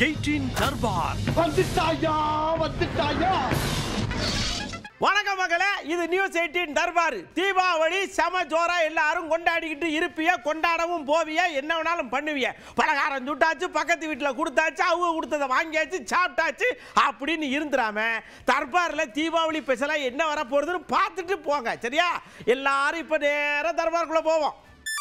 Eighteen Darbar வந்துட்டாயா வந்துட்டாயா வணக்கம் மகளே இது நியூஸ் எயிட்டீன் தர்பார் தீபாவளி செம ஜோரா எல்லாரும் கொண்டாடிக்கிட்டு இருப்பிய கொண்டாடவும் போவிய என்ன வேணாலும் பண்ணுவிய பலகாரம் சுட்டாச்சு பக்கத்து வீட்டில் கொடுத்தாச்சு அவங்க கொடுத்ததை வாங்கியாச்சு சாப்பிட்டாச்சு அப்படின்னு இருந்துடாம தர்பாரில் தீபாவளி ஸ்பெஷலாக என்ன வர போகிறதுன்னு பார்த்துட்டு போங்க சரியா எல்லாரும் இப்போ நேராக தர்பாருக்குள்ளே போவோம்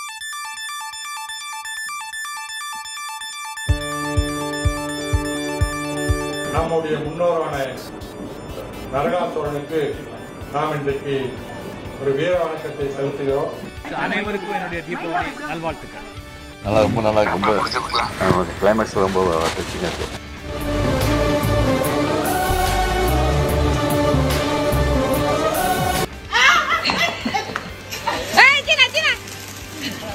நம்முடைய முன்னோரான நரகாசுரனுக்கு நாம் இன்றைக்கு ஒரு வீர வணக்கத்தை செலுத்துகிறோம் அனைவருக்கும் என்னுடைய தீபாவளி நல்வாழ்த்துக்கள் நல்லா ரொம்ப நல்லா இருக்கு ரொம்ப கிளைமேக்ஸ் ரொம்ப டச்சிங்காக இருக்கு Eh, Cina, Cina.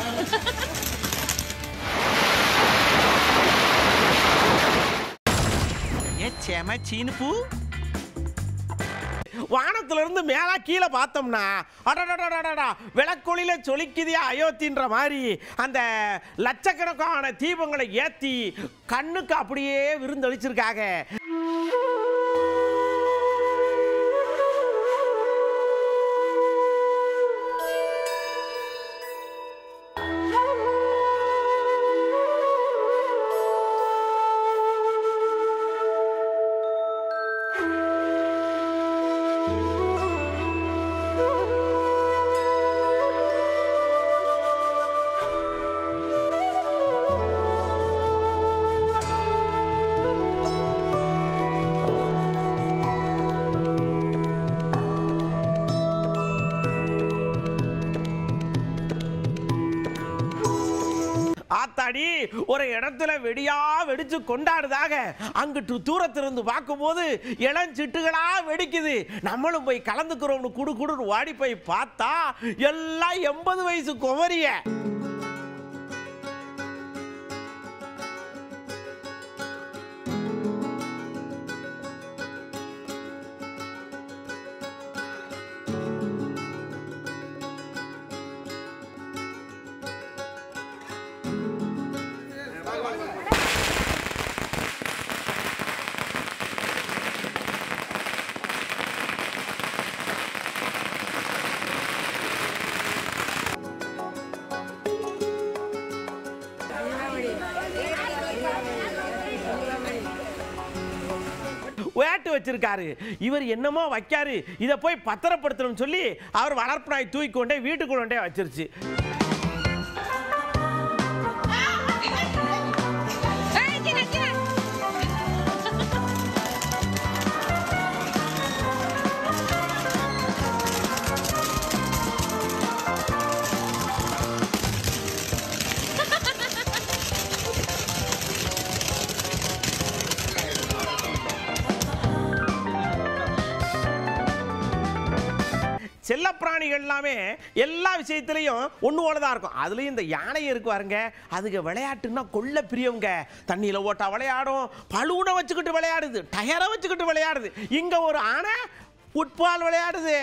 ஏ செம சீனுப்பு வானத்துல இருந்து மேல கீழே பார்த்தோம்னா அடடடடடடா விளக்கொளியில சொலிக்குதியா அயோத்தின்ற மாதிரி அந்த லட்சக்கணக்கான தீபங்களை ஏத்தி கண்ணுக்கு அப்படியே விருந்தளிச்சிருக்காங்க ஆத்தாடி ஒரு இடத்துல வெடியா வெடிச்சு கொண்டாடுதாக அங்கிட்டு தூரத்திலிருந்து பார்க்கும்போது இளஞ்சிட்டுகளா வெடிக்குது நம்மளும் போய் கலந்துக்கிறோம்னு குடு குடுன்னு வாடி போய் பார்த்தா எல்லாம் எண்பது வயசு குமரிய வேட்டு வச்சிருக்காரு இவர் என்னமோ வைக்காரு இதை போய் பத்திரப்படுத்தணும்னு சொல்லி அவர் வளர்ப்பு நாய் தூக்கி கொண்டே வீட்டுக்குள்ள கொண்டே வச்சிருச்சு Eh, Cina, Cina. செல்லப்பிராணிகள் எல்லாமே எல்லா விஷயத்திலையும் ஒன்று போல தான் இருக்கும் அதுலேயும் இந்த யானை இருக்கு பாருங்க அதுக்கு விளையாட்டுன்னா கொள்ள பிரியவங்க தண்ணியில் ஓட்டா விளையாடும் பழுனை வச்சுக்கிட்டு விளையாடுது டயரை வச்சுக்கிட்டு விளையாடுது இங்கே ஒரு ஆனை ஃபுட்பால் விளையாடுது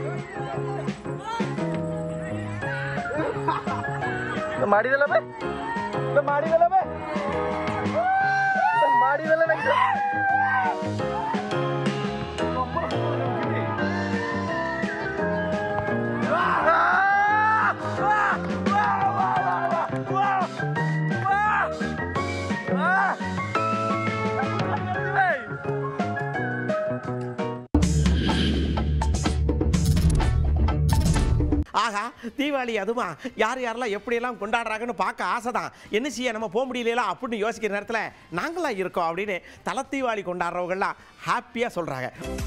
ஆகா தீபாவளி அதுமா யார் யாரெல்லாம் எப்படியெல்லாம் கொண்டாடுறாங்கன்னு பார்க்க ஆசை தான் என்ன செய்ய நம்ம போக முடியல அப்படின்னு யோசிக்கிற நேரத்தில் நாங்களாம் இருக்கோம் அப்படின்னு தலை தீபாவளி கொண்டாடுறவங்கலாம் ஹாப்பியாக சொல்கிறாங்க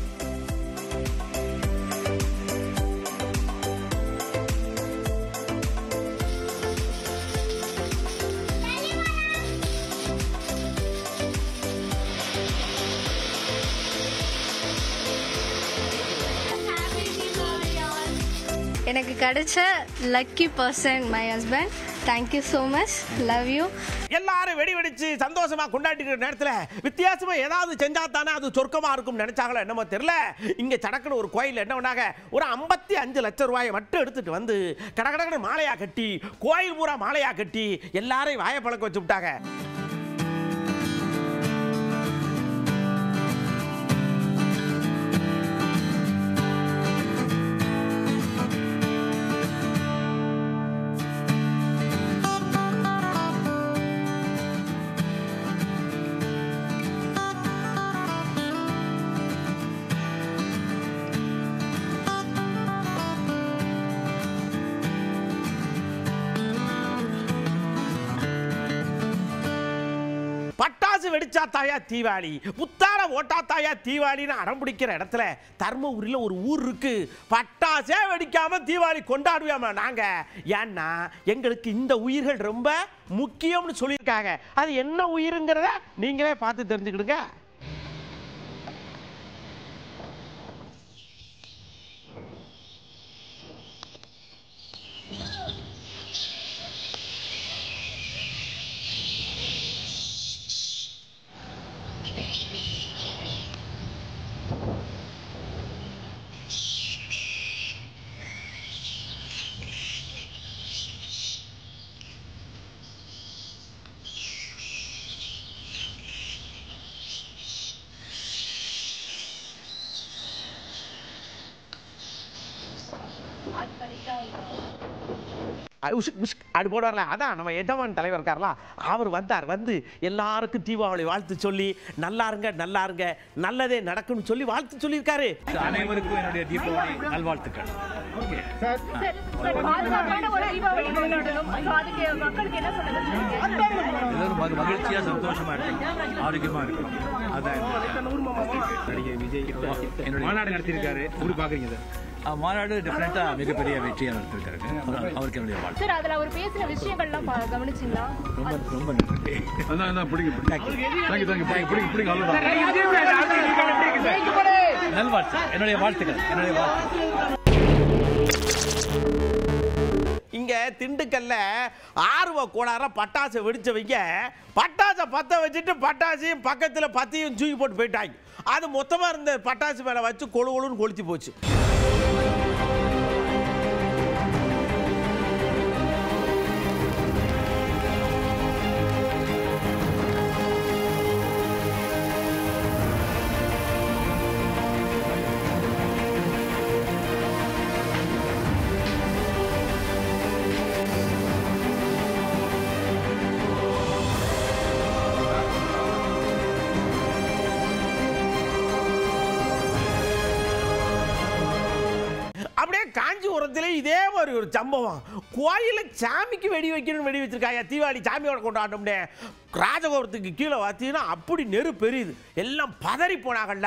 எனக்கு கிடைச்ச lucky person my husband thank you so much love you எல்லாரும் வெடி வெடிச்சு சந்தோஷமா கொண்டாடிக்கிற நேரத்துல வித்தியாசமா ஏதாவது செஞ்சா தானே அது சொர்க்கமா இருக்கும் நினைச்சாங்களோ என்னமோ தெரியல இங்க சடக்குன்னு ஒரு கோயில் என்ன பண்ணாங்க ஒரு ஐம்பத்தி அஞ்சு லட்சம் ரூபாயை மட்டும் எடுத்துட்டு வந்து கடகடகட மாலையா கட்டி கோயில் பூரா மாலையா கட்டி எல்லாரையும் வாயை பழக்க வச்சு விட்டாங்க பட்டாசு வெடிச்சா தாயா தீபாவளி புத்தாட ஓட்டா தாயா தீபாவளின்னு அடம் பிடிக்கிற இடத்துல தர்மபுரியில் ஒரு ஊர் இருக்கு பட்டாசே வெடிக்காம தீபாவளி கொண்டாடுவோமா நாங்க ஏன்னா எங்களுக்கு இந்த உயிர்கள் ரொம்ப முக்கியம்னு சொல்லியிருக்காங்க அது என்ன உயிருங்கிறத நீங்களே பார்த்து தெரிஞ்சுக்கிடுங்க அது உசுக் உசுக் அப்படி போடுவார்ல அதான் நம்ம எஜமான் தலைவர் இருக்கார்ல அவர் வந்தார் வந்து எல்லாருக்கும் தீபாவளி வாழ்த்து சொல்லி நல்லா இருங்க நல்லா இருங்க நல்லதே நடக்கும்னு சொல்லி வாழ்த்து சொல்லியிருக்காரு அனைவருக்கும் என்னுடைய தீபாவளி நல்வாழ்த்துக்கள் ஓகே பாதுகாப்பான ஒரு தீபாவளி கொண்டாடணும் So அதுக்கு மக்களுக்கு என்ன சொல்ல விரும்புறீங்க? எல்லாரும் மக- மகிழ்ச்சியா சந்தோஷமா இருக்கணும் ஆரோக்கியமா இருக்கணும் அதான் நடிகை விஜய் என்னுடைய மாநாடு நடத்தியிருக்காரு எப்படி பாக்குறீங்க சார் மாநாடு டெஃபினட்டா மிகப்பெரிய வெற்றியா நடத்திருக்காரு அவர்- அவருக்கு என்னுடைய வாழ்த்து சார் அதுல அவர் பேசின விஷயங்கள்லாம் பா- கவனிச்சீங்களா ரொம்ப ரொம்ப நன்றி நல்வாழ்த்து என்னுடைய வாழ்த்துக்கள் என்னுடைய வாழ்த்து இங்க திண்டுக்கல்ல ஆர்வ கோளார பட்டாசு வெடிச்சவங்க பட்டாசை பத்த வச்சுட்டு பட்டாசையும் பக்கத்துல பத்தையும் தூக்கி போட்டு போயிட்டாங்க அது மொத்தமா இருந்த பட்டாசு மேல வச்சு கொழு கொழுன்னு கொளுத்தி போச்சு அப்படியே காஞ்சிபுரத்திலே இதே மாதிரி ஒரு சம்பவம் கோயில சாமிக்கு வெடி வைக்கணும்னு வெடி வச்சிருக்காங்க தீபாவளி சாமியோட கொண்டாட்டம்னே ராஜகோபுரத்துக்கு கீழே பார்த்தீங்கன்னா அப்படி நெரு பெரியுது எல்லாம் பதறி போனாங்கல்ல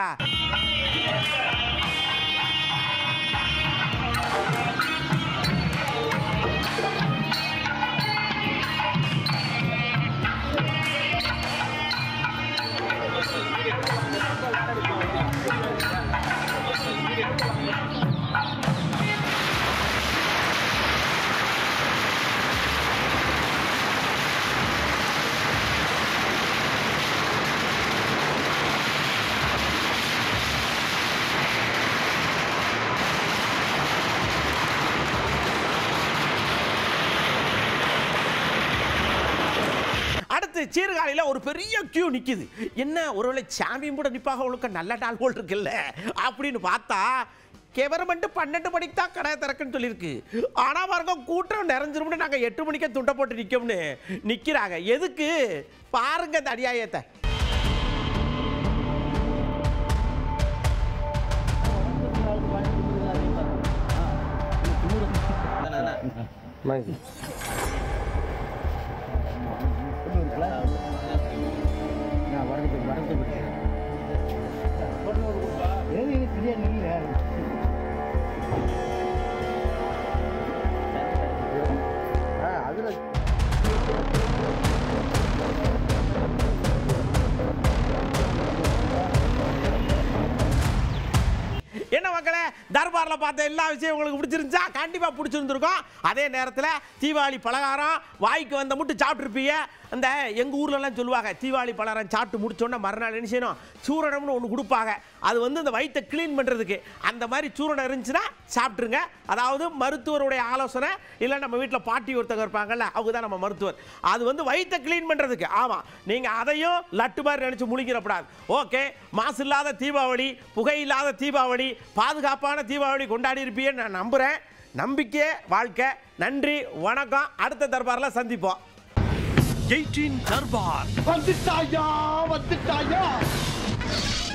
அடுத்து சீர்காழியில ஒரு பெரிய கியூ நிக்குது என்ன ஒருவேளை சாமியும் கூட நிப்பாக அவளுக்கு நல்ல நாள் போல் இருக்குல்ல அப்படின்னு பார்த்தா கெவர்மெண்ட் பன்னெண்டு மணிக்கு தான் கடை திறக்குன்னு சொல்லியிருக்கு ஆனா பாருங்க கூட்டம் நிறைஞ்சிரும்னு நாங்க எட்டு மணிக்கே துண்டை போட்டு நிக்கோம்னு நிக்கிறாங்க எதுக்கு பாருங்க இந்த அநியாயத்தை என்ன மக்களே தர்பார்ல பார்த்த எல்லா விஷயம் உங்களுக்கு பிடிச்சிருந்துச்சா கண்டிப்பா பிடிச்சிருந்துருக்கும் அதே நேரத்தில் தீபாவளி பலகாரம் வாய்க்கு வந்த மட்டும் சாப்பிட்ருப்பீங்க அந்த எங்க ஊர்ல எல்லாம் சொல்லுவாங்க தீபாவளி பலகாரம் சாப்பிட்டு முடிச்சோன்னே மறுநாள் என்ன செய்யணும் சூரணம்னு ஒன்று கொடுப்பாங்க அது வந்து இந்த வயித்தை க்ளீன் பண்றதுக்கு அந்த மாதிரி சூரணம் இருந்துச்சுன்னா சாப்பிட்ருங்க அதாவது மருத்துவருடைய ஆலோசனை இல்லை நம்ம வீட்டில் பாட்டி ஒருத்தங்க இருப்பாங்கல்ல அவங்க தான் நம்ம மருத்துவர் அது வந்து வயித்தை க்ளீன் பண்றதுக்கு ஆமா நீங்க அதையும் லட்டு மாதிரி நினைச்சு முழிக்கிறப்படாது ஓகே மாசு இல்லாத தீபாவளி புகை இல்லாத தீபாவளி பாதுகாப்பான தீபாவளி கொண்டாடி இருப்பீன்னு நான் நம்புறேன் நம்பிக்கை வாழ்க்கை நன்றி வணக்கம் அடுத்த தர்பாரில் சந்திப்போம் எயிட்டீன் தர்பார் வந்துட்டாயா வந்துட்டாயா